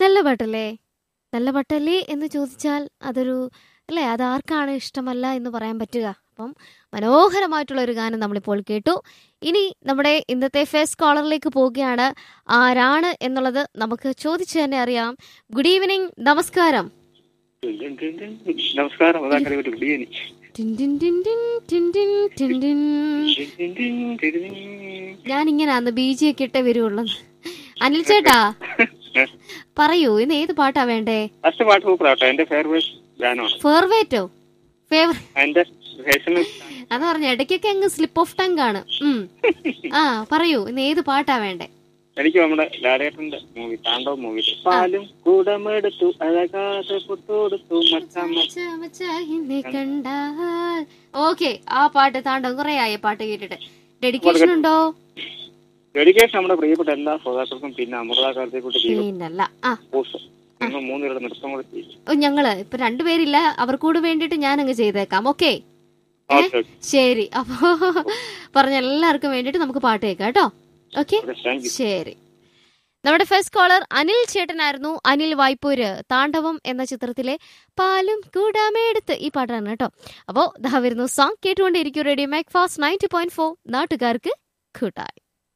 നല്ല പാട്ടല്ലേ നല്ല പാട്ടല്ലേ എന്ന് ചോദിച്ചാൽ അതൊരു അല്ലേ അത് ആർക്കാണ് ഇഷ്ടമല്ല എന്ന് പറയാൻ പറ്റുക അപ്പം മനോഹരമായിട്ടുള്ള ഒരു ഗാനം നമ്മളിപ്പോൾ കേട്ടു ഇനി നമ്മുടെ ഇന്നത്തെ ഫേസ് കോളറിലേക്ക് പോവുകയാണ് ആരാണ് എന്നുള്ളത് നമുക്ക് ചോദിച്ചു തന്നെ അറിയാം ഗുഡ് ഈവനിങ് നമസ്കാരം നമസ്കാരം അതാക്കരെ ഒരു വിളിയനി ടിൻ ടിൻ ടിൻ ടിൻ ടിൻ ടിൻ ടിൻ ടിൻ. ഞാൻ ഇങ്ങനാന്ന് ബി ജി ഒക്കെ ഇട്ടേ വരുവുള്ളൂ അനിൽ ചേട്ടാ പറയൂ ഇന്ന് ഏത് പാട്ടാ വേണ്ടേ ഫസ്റ്റ് പാട്ട് സൂപ്പറാട്ടോ എന്റെ ഫേവറേറ്റ് ഗാനമാണ് ഫേവറേറ്റോ ഫേവർ എന്റെ ഫേഷനിൽ അത് പറഞ്ഞ ഇടയ്ക്കൊക്കെ അങ്ങ് സ്ലിപ്പ് ഓഫ് ടങ് ആണ് ഉം. ആ പറയൂ ഇന്ന് ഏത് പാട്ടാ വേണ്ടേ എനിക്ക് നമ്മുടെ ലാലേട്ടന്റെ മൂവി താണ്ടവ് മൂവി പാലും കൂടമെടുത്തു അഴകാതെ പുത്തോടുത്തു മച്ചാമ്മ കണ്ടാൽ ഓക്കെ ആ പാട്ട് താണ്ടോ കുറെ ആയി പാട്ട് കേട്ടിട്ട് ഡെഡിക്കേഷൻ ഉണ്ടോ ഡെഡിക്കേഷൻ നമ്മുടെ പ്രിയപ്പെട്ട എല്ലാ ശ്രോതാക്കൾക്കും പിന്നെ അമൃതാകാലത്തെ കൂട്ടി പിന്നല്ല ആ നിങ്ങൾ മൂന്നുപേരുടെ നൃത്തം കൂടെ ചെയ്യും ഓ, ഞങ്ങള് ഇപ്പൊ രണ്ടുപേരില്ല അവർക്കൂടെ വേണ്ടിട്ട് ഞാൻ അങ്ങ് ചെയ്തേക്കാം ഓക്കെ ഓക്കെ ശരി അപ്പോ പറഞ്ഞ എല്ലാവർക്കും വേണ്ടിട്ട് നമുക്ക് പാട്ട് കേൾക്കാം കേട്ടോ ഓക്കെ ഓക്കെ താങ്ക് യു ശരി നമ്മുടെ ഫസ്റ്റ് കോളർ അനിൽ ചേട്ടനായിരുന്നു അനിൽ വായ്പൂര് താണ്ഡവം എന്ന ചിത്രത്തിലെ പാലും കൂടാമെടുത്ത് ഈ പാട്ടാണ് കേട്ടോ അപ്പോൾ ദാ വരുന്നു സോങ് കേട്ടുകൊണ്ടേയിരിക്കും radio Mac fast ninety point four നാട്ടുകാർക്ക് കൂട്ടായി